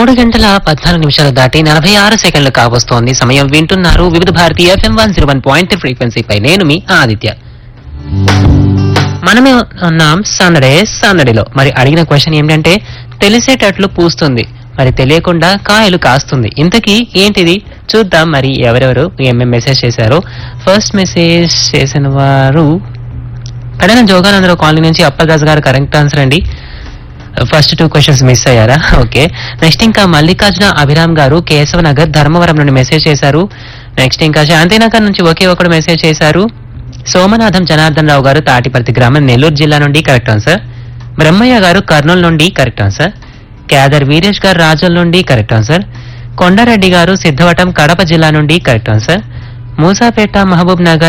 మూడు గంటల పద్నాలుగు నిమిషాలు దాటి నలభై ఆరు సెకండ్లు కావస్తోంది సమయం వింటున్నారు Vividh Bharati FM one zero one point ఫ్రీక్వెన్సీపై నేను మీ ఆదిత్య మనమే ఉన్నాం సందడే సందడిలో మరి అడిగిన క్వశ్చన్ ఏంటంటే తెలిసేటట్లు పూస్తుంది మరి తెలియకుండా కాయలు కాస్తుంది ఇంతకీ ఏంటిది చూద్దాం మరి ఎవరెవరు ఏమేం మెసేజ్ చేశారు ఫస్ట్ మెసేజ్ చేసిన వారు కడన జోగానందరావు కాలనీ నుంచి అప్పగాజ్ గారు కరెక్ట్ ఆన్సర్ అండి ఫస్ట్ టూ క్వశ్చన్స్ మిస్ అయ్యారా ఓకే నెక్స్ట్ ఇంకా మల్లికార్జున అభిరామ్ గారు కేశవ నగర్ ధర్మవరం నుండి మెసేజ్ చేశారు నెక్స్ట్ ఇంకా శాంతినగర్ నుంచి ఒకే ఒకడు మెసేజ్ చేశారు సోమనాథం జనార్దన్ రావు గారు తాటిపర్తి గ్రామం నెల్లూరు జిల్లా నుండి కరెక్ట్ ఆన్సర్ బ్రహ్మయ్య గారు కర్నూలు నుండి కరెక్ట్ ఆన్సర్ క్యాదర్ వీరేష్ గారు రాజుల నుండి కరెక్ట్ ఆన్సర్ కొండారెడ్డి గారు సిద్ధవటం కడప జిల్లా నుండి కరెక్ట్ ఆన్సర్ మూసాపేట మహబూబ్ నగర్